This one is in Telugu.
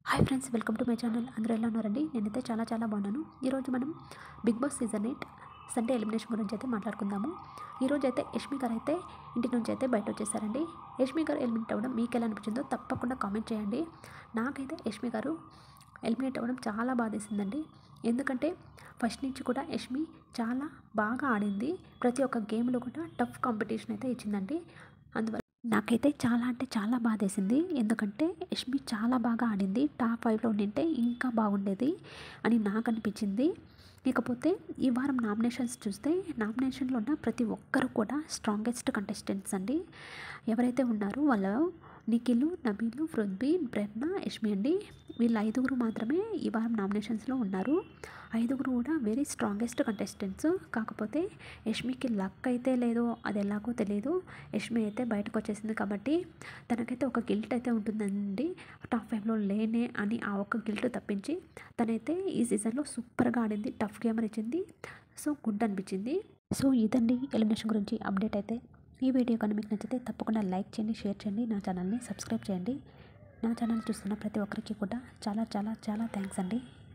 hi friends welcome to my channel అందరూ ఎలా ఉన్నారండి నేనైతే చాలా చాలా బాగున్నాను ఈరోజు మనం Bigg Boss season eight Sunday elimination గురించి అయితే మాట్లాడుకుందాము ఈరోజు అయితే యష్మి గారు అయితే ఇంటి నుంచి అయితే బయట వచ్చేసారండి యష్మి గారు ఎలిమినేట్ అవ్వడం మీకు ఎలా అనిపించిందో తప్పకుండా కామెంట్ చేయండి నాకైతే యష్మి గారు ఎలిమినేట్ అవ్వడం చాలా బాధేసిందండి ఎందుకంటే ఫస్ట్ నుంచి కూడా యష్మి చాలా బాగా ఆడింది ప్రతి ఒక్క గేమ్లో కూడా టఫ్ కాంపిటీషన్ అయితే ఇచ్చిందండి అందువల్ల నాకైతే చాలా అంటే చాలా బాధేసింది ఎందుకంటే యష్మి చాలా బాగా ఆడింది టాప్ ఫైవ్లో ఉండింటే ఇంకా బాగుండేది అని నాకు అనిపించింది ఇకపోతే ఈ వారం నామినేషన్స్ చూస్తే నామినేషన్లో ఉన్న ప్రతి ఒక్కరు కూడా స్ట్రాంగెస్ట్ కంటెస్టెంట్స్ అండి ఎవరైతే ఉన్నారో వాళ్ళు నిఖిల్ నబీలు పృథ్వీ ప్రేరణ యష్మి అండి వీళ్ళ ఐదుగురు మాత్రమే ఈ వారం నామినేషన్స్లో ఉన్నారు ఐదుగురు కూడా వెరీ స్ట్రాంగెస్ట్ కంటెస్టెంట్స్ కాకపోతే యష్మికి లక్ అయితే లేదో అది ఎలాగో తెలియదు యష్మి అయితే బయటకు వచ్చేసింది కాబట్టి తనకైతే ఒక గిల్ట్ అయితే ఉంటుందండి టాప్ ఫైవ్లో లేనే అని ఆ ఒక్క గిల్ట్ తప్పించి తనైతే ఈ సీజన్లో సూపర్గా ఆడింది టఫ్ గేమర్ ఇచ్చింది సో గుడ్ అనిపించింది సో ఇదండి ఎలిమినేషన్ గురించి అప్డేట్ అయితే ఈ వీడియో కనుక మీకు నచ్చితే తప్పకుండా లైక్ చేయండి షేర్ చేయండి నా ఛానల్ని సబ్స్క్రైబ్ చేయండి నా ఛానల్ చూస్తున్న ప్రతి ఒక్కరికి కూడా చాలా చాలా చాలా థ్యాంక్స్ అండి